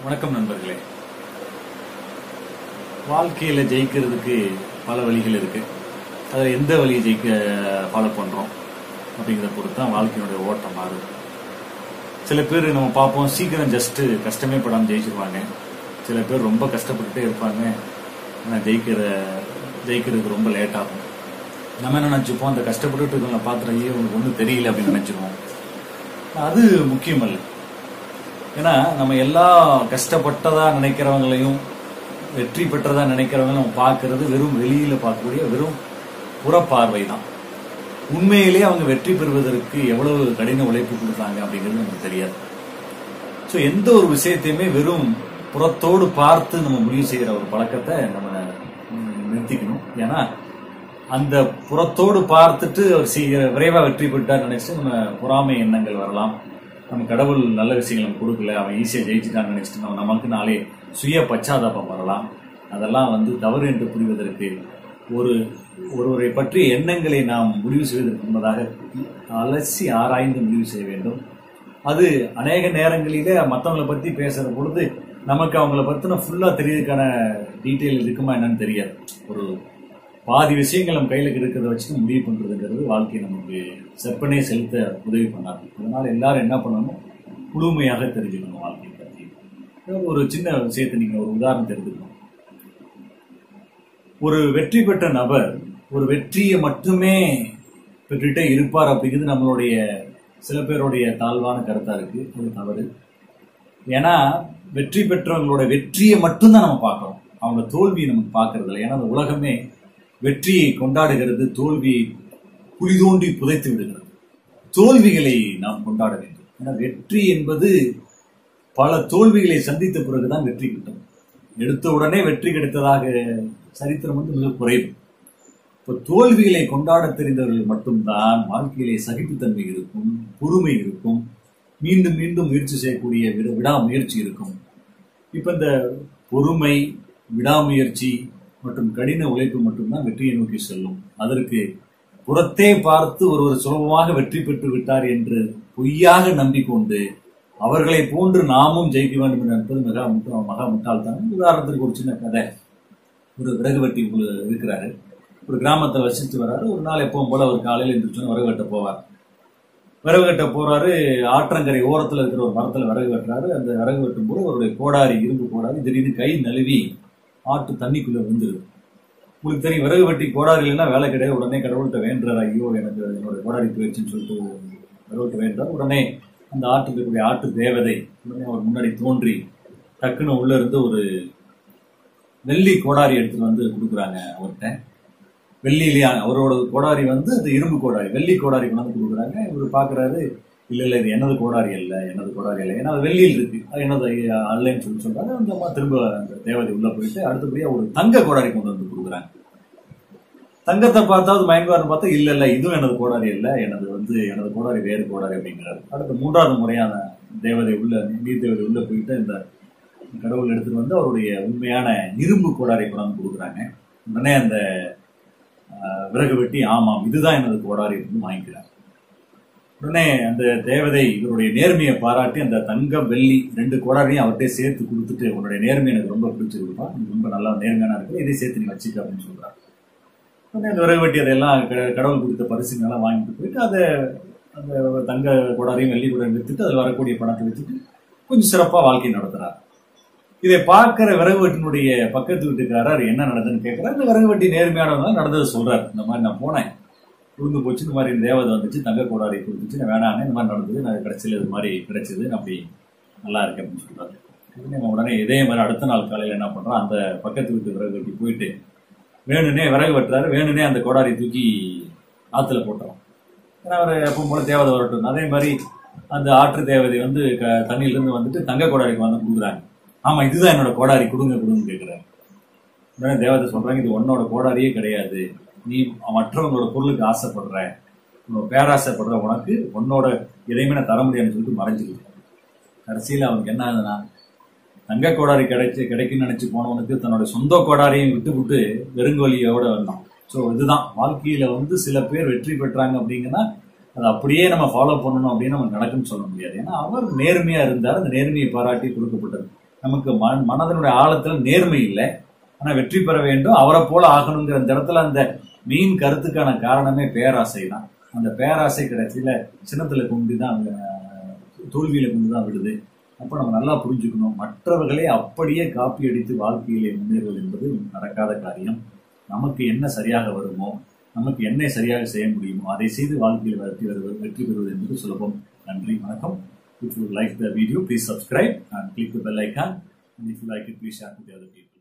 வணக்கம் நண்பர்களே வாழ்க்கையில ஜெயிக்கிறதுக்கு பல வழிகள் இருக்கு அதில் எந்த வழியை ஜெயிக்க ஃபாலோ பண்றோம் அப்படிங்கிறத பொறுத்து தான் வாழ்க்கையினுடைய ஓட்டம் மாறுது சில பேர் நம்ம பார்ப்போம் சீக்கிரம் ஜஸ்ட் கஷ்டமே படாமல் ஜெயிச்சிருவாங்க சில பேர் ரொம்ப கஷ்டப்பட்டுட்டே இருப்பாங்க ஆனால் ஜெயிக்கிற ஜெயிக்கிறதுக்கு ரொம்ப லேட் ஆகும் நம்ம என்ன நினச்சிப்போம் அந்த கஷ்டப்பட்டுட்டு இருக்கவங்கள பார்த்துட்டு ஐயோ உங்களுக்கு ஒன்றும் தெரியல அப்படின்னு நினச்சிருவோம் அது முக்கியம் அல்ல ஏன்னா நம்ம எல்லா கஷ்டப்பட்டதா நினைக்கிறவங்களையும் வெற்றி பெற்றதா நினைக்கிறவங்க நம்ம பார்க்கிறது வெறும் வெளியில பார்க்கக்கூடிய வெறும் புறப்பார்வை தான் உண்மையிலேயே அவங்க வெற்றி பெறுவதற்கு எவ்வளவு கடின உழைப்பு கொடுத்தாங்க அப்படிங்கிறது நமக்கு தெரியாது ஸோ எந்த ஒரு விஷயத்தையுமே வெறும் புறத்தோடு பார்த்து நம்ம முடிவு செய்யற ஒரு பழக்கத்தை நம்ம ம், நிறுத்திக்கணும் ஏன்னா அந்த புறத்தோடு பார்த்துட்டு அவர் சீக்கிர விரைவா வெற்றி பெற்றார் நினைச்சிட்டு நம்ம பொறாமை எண்ணங்கள் வரலாம் நம்ம கடவுள் நல்ல விஷயங்கள் நம்ம கொடுக்கல அவன் ஈஸியா ஜெயிச்சுட்டான்னு நினைச்சிட்டு நம்ம நமக்கு நாளே சுய பச்சாதாபம் வரலாம் அதெல்லாம் வந்து தவறு என்று புரிவதற்கு ஒரு ஒருவரை பற்றிய எண்ணங்களை நாம் முடிவு செய்வதற்கு முன்பதாக அலசி ஆராய்ந்து முடிவு செய்ய வேண்டும் அது அநேக நேரங்களிலே மற்றவங்களை பத்தி பேசுற பொழுது நமக்கு அவங்கள பத்தின ஃபுல்லா தெரியறதுக்கான டீட்டெயில் இருக்குமா என்னன்னு தெரியாது ஒரு பாதி விஷயங்கள் நம்ம கையில இருக்கிறத வச்சுட்டு முடிவு பண்றதுங்கிறது வாழ்க்கையை நமக்கு செப்பனே செலுத்த உதவி பண்ணாது அதனால எல்லாரும் என்ன பண்ணணும் முழுமையாக தெரிஞ்சுக்கணும் வாழ்க்கையை பத்தி அதாவது ஒரு சின்ன விஷயத்தை நீங்க ஒரு உதாரணம் தெரிஞ்சுக்கணும் ஒரு வெற்றி பெற்ற நபர் ஒரு வெற்றியை மட்டுமே பெற்றுட்டே இருப்பார் அப்படிங்கிறது நம்மளுடைய சில பேருடைய தாழ்வான கருத்தா இருக்கு அது தவறு ஏன்னா வெற்றி பெற்றவங்களோட வெற்றியை மட்டும்தான் நம்ம பார்க்கிறோம் அவங்க தோல்வியை நமக்கு பார்க்கறது இல்லை ஏன்னா அந்த உலகமே வெற்றியை கொண்டாடுகிறது தோல்வியை குழி தோண்டி புதைத்து விடுகிறது தோல்விகளை நாம் கொண்டாட வேண்டும் ஏன்னா வெற்றி என்பது பல தோல்விகளை சந்தித்த பிறகுதான் வெற்றி கிட்டும் எடுத்த உடனே வெற்றி கிடைத்ததாக சரித்திரம் வந்து மிக குறைவு இப்போ தோல்விகளை கொண்டாட தெரிந்தவர்கள் மட்டும்தான் வாழ்க்கையிலே சகிப்புத்தன்மை இருக்கும் பொறுமை இருக்கும் மீண்டும் மீண்டும் முயற்சி செய்யக்கூடிய விட விடாமுயற்சி இருக்கும் இப்ப இந்த பொறுமை விடாமுயற்சி மற்றும் கடின உழைப்பு மட்டும்தான் வெற்றியை நோக்கி செல்லும் அதற்கு புறத்தே பார்த்து ஒருவர் சுலபமாக வெற்றி பெற்று விட்டார் என்று பொய்யாக நம்பிக்கொண்டு அவர்களை போன்று நாமும் ஜெயிக்க வேண்டும் என்று நினைப்பது மிக முட்டா- மகா முட்டாள்தான் உதாரணத்துக்கு ஒரு சின்ன கதை ஒரு விறகு வெட்டி உள்ள- இருக்கிறாரு ஒரு கிராமத்துல வசித்து வர்றாரு ஒரு நாள் எப்பவும் போல ஒரு காலையில் எந்திரிச்சோன்னு விறகு வெட்ட போவார் விறகு வெட்ட போறாரு ஆற்றங்கரை ஓரத்துல இருக்கிற ஒரு மரத்துல விறகு வெட்டுறாரு அந்த விறகு வெட்டும் போது அவருடைய கோடாரி இரும்பு கோடாரி திடீர்னு கை நழுவி ஆட்டு தண்ணிக்குள்ள விழுந்துருது உங்களுக்கு தெரியும் விறகு வெட்டி கோடாரி இல்லைன்னா வேலை கிடையாது உடனே கடவுள்கிட்ட வேண்டுறாரு ஐயோ எனக்கு என்னோட கோடாரி போயிடுச்சுன்னு சொல்லிட்டு கடவுள்கிட்ட வேண்டார் உடனே அந்த ஆட்டுக்கு இருக்கக்கூடிய ஆட்டு தேவதை உடனே அவர் முன்னாடி தோன்றி டக்குன்னு உள்ள இருந்து ஒரு வெள்ளி கோடாரி எடுத்துட்டு வந்து கொடுக்குறாங்க அவர்கிட்ட வெள்ளியிலேயே அவரோட கோடாரி வந்து அது இரும்பு கோடாரி வெள்ளி கோடாரி கொண்டு வந்து கொடுக்குறாங்க இவர் பாக்குறாரு இல்ல இல்ல இது எனது கோடாரி அல்ல எனது கோடாரி அல்ல ஏன்னா அது வெள்ளியில் இருக்கு அது எனது அல்லன்னு சொல்லி சொல்றாரு அந்த அம்மா திரும்ப அந்த தேவதை உள்ள போயிட்டு அடுத்தபடியா ஒரு தங்க கோடாரி கொண்டு வந்து கொடுக்குறாங்க தங்கத்தை பார்த்தாவது மயங்குவார்னு பார்த்தா இல்ல இல்ல இதுவும் எனது கோடாரி இல்ல எனது வந்து எனது கோடாரி வேறு கோடாரி அப்படிங்கிறாரு அடுத்த மூன்றாவது முறையான தேவதை உள்ள நீர் தேவதை உள்ள போயிட்டு இந்த கடவுள் எடுத்துட்டு வந்து அவருடைய உண்மையான இரும்பு கோடாரி கொண்டாந்து கொடுக்குறாங்க உடனே அந்த ஆஹ், விறகு வெட்டி ஆமாம் இதுதான் எனது கோடாரி அப்படின்னு வாங்கிக்கிறார் உடனே அந்த தேவதை இவருடைய நேர்மையை பாராட்டி அந்த தங்கம் வெள்ளி ரெண்டு கோடாரியும் அவர்கிட்டே சேர்த்து கொடுத்துட்டு உன்னுடைய நேர்மை எனக்கு ரொம்ப பிடிச்சிருக்குப்பா நீ ரொம்ப நல்லா நேர்மையான இருக்கு இதை சேர்த்து நீ வச்சுக்க அப்படின்னு சொல்றாரு உடனே அந்த விறகு வெட்டி அதெல்லாம் க- கடவுள் கொடுத்த பரிசுங்கெல்லாம் வாங்கிட்டு போயிட்டு அதை அந்த தங்க கோடாரியும் வெள்ளி கோடாரியும் வித்துட்டு அதில் வரக்கூடிய பணத்தை வச்சுட்டு கொஞ்சம் சிறப்பா வாழ்க்கை நடத்துறார் இதை பார்க்கிற விறகு வெட்டினுடைய பக்கத்து வீட்டுக்காரர் என்ன நடந்ததுன்னு கேட்கிறார் இந்த விறகு வெட்டி நேர்மையானவங்க நடந்ததை சொல்றாரு இந்த மாதிரி நான் போனேன் விழுந்து போச்சு இந்த மாதிரி தேவதை வந்துச்சு தங்க கோடாரி கொடுத்துச்சு நான் வேணான்னு இந்த மாதிரி நடந்தது நான் கடைசியில் இது மாதிரி கிடைச்சது நான் அப்படி நல்லா இருக்கேன் அப்படின்னு சொல்றாரு உடனே அவன் உடனே இதே மாதிரி அடுத்த நாள் காலையில என்ன பண்றான் அந்த பக்கத்து வீட்டு விறகு வெட்டி போயிட்டு வேணுனே விறகு வெட்டுறாரு வேணுனே அந்த கோடாரி தூக்கி ஆத்துல போட்டுறான் ஏன்னா அவர் எப்பவும் போல தேவதை வரட்டும் அதே மாதிரி அந்த ஆற்று தேவதை வந்து க- தண்ணியில இருந்து வந்துட்டு தங்க கோடாரிக்கு வந்து கொடுக்குறாங்க ஆமா இதுதான் என்னோட கோடாரி கொடுங்க கொடுங்க கேட்கிறாரு உடனே தேவதை சொல்றாங்க இது உன்னோட கோடாரியே கிடையாது நீ மற்றவங்களோட பொருளுக்கு ஆசைப்படுற உன்னோட பேராசைப்படுற உனக்கு உன்னோட எதையுமே நான் தர முடியாதுன்னு சொல்லிட்டு மறைஞ்சிருக்கு கடைசியில அவனுக்கு என்ன ஆகுதுன்னா தங்க கோடாரி கிடைச்சு கிடைக்குன்னு நினைச்சு போனவனுக்கு தன்னோட சொந்த கோடாரியும் விட்டு விட்டு வெறுங்கோலியோட வந்தான் ஸோ இதுதான் வாழ்க்கையில வந்து சில பேர் வெற்றி பெற்றாங்க அப்படிங்கன்னா அதை அப்படியே நம்ம ஃபாலோ பண்ணணும் அப்படின்னு நம்ம நடக்கும்னு சொல்ல முடியாது ஏன்னா அவர் நேர்மையா இருந்தார் அந்த நேர்மையை பாராட்டி கொடுக்கப்பட்டது நமக்கு ம- மனதனுடைய ஆழத்துல நேர்மை இல்லை ஆனா வெற்றி பெற வேண்டும் அவரை போல ஆகணுங்கிற அந்த இடத்துல அந்த மெயின் கருத்துக்கான காரணமே பேராசை தான் அந்த பேராசை கடைசியில சின்னத்துல கொண்டு தான் அஹ், தோல்வியில கொண்டு தான் விடுது அப்போ நம்ம நல்லா புரிஞ்சுக்கணும் மற்றவர்களை அப்படியே காப்பி அடித்து வாழ்க்கையிலே முன்னேறுவது என்பது நடக்காத காரியம் நமக்கு என்ன சரியாக வருமோ நமக்கு என்ன சரியாக செய்ய முடியுமோ அதை செய்து வாழ்க்கையில் வெற்றி பெறுவது வெற்றி பெறுவது என்பது சுலபம் நன்றி வணக்கம் if you like the video please subscribe and click the bell icon and if you like it please share to the other